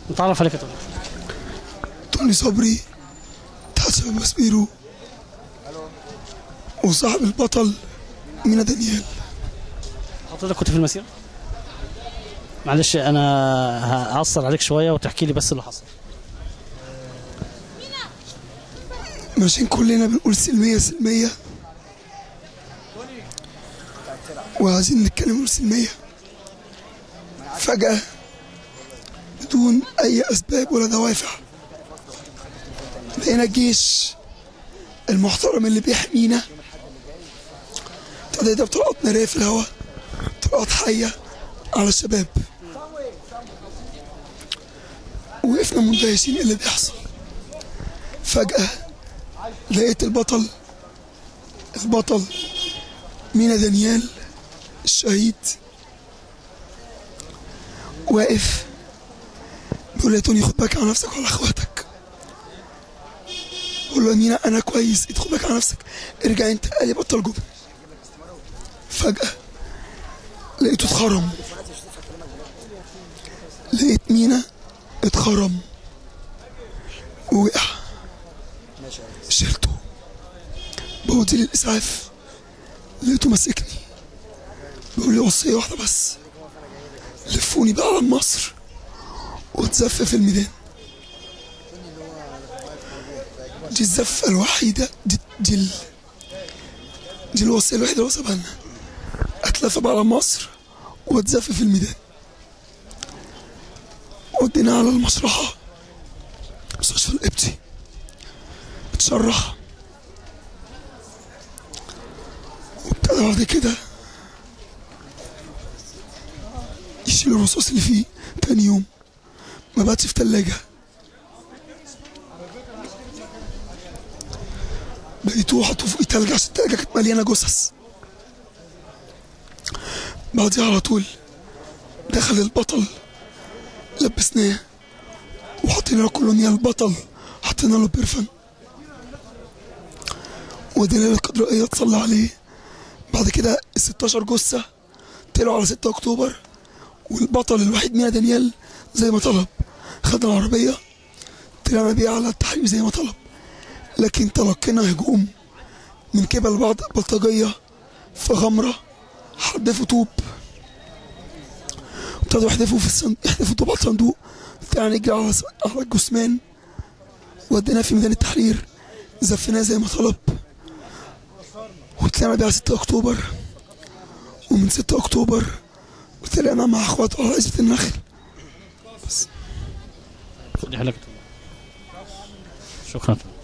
نتعرف عليك يا توني توني صبري اتحاد شباب ماسبيرو وصاحب البطل مينا دانيال حضرتك كنت في المسيره معلش انا هعصر عليك شويه وتحكي لي بس اللي حصل ماشيين كلنا بنقول سلمية سلمية وعايزين نتكلم نقول سلمية فجأة بدون أي أسباب ولا دوافع لقينا الجيش المحترم اللي بيحمينا ابتدى يضرب طلقات نارية في الهواء طلقات حية على الشباب وقفنا مندهشين ايه اللي بيحصل فجأة لقيت البطل البطل مينا دانيال الشهيد واقف بيقول لي يا توني خد بالك على نفسك وعلى اخواتك بقول له يا مينا انا كويس خد بالك على نفسك ارجع انت قال لي بطل جبن فجأة لقيته اتخرم لقيت مينا اتخرم ووقع شلته بودي للإسعاف لقيته ماسكني بيقول لي وصية واحدة بس لفوني بقى على مصر واتزف في الميدان دي الزفة الوحيدة دي دي, ال... دي الوصية الوحيدة اللي هو سابها لنا اتلف بقى على مصر واتزف في الميدان ودينا على المشرحة مستشفى القبطي اتشرح وابتدى بعد كده يشيل الرصاص اللي فيه تاني يوم ما باتش في تلاجة بقيتوه حطوه فوق تلج عشان التلاجة كانت مليانة جثث بعدها على طول دخل البطل لبسناه وحطينا له كولونيا البطل حطينا له بيرفن ودينا له القدرائية تصلى عليه بعد كده ال 16 جثة طلعوا على 6 أكتوبر والبطل الوحيد مينا دانيال زي ما طلب خدنا العربية طلعنا بيها على التحرير زي ما طلب لكن تلقينا هجوم من قبل بعض البلطجية في غمرة حدفوا طوب ابتدوا يحدفوا في الصندوق يحدفوا طوب على الصندوق طلعنا نجري على على الجثمان وديناه في ميدان التحرير زفناه زي ما طلب وطلعنا بيه على 6 اكتوبر ومن 6 اكتوبر وطلعنا مع اخواته على عزبة النخل خد حالك شكرا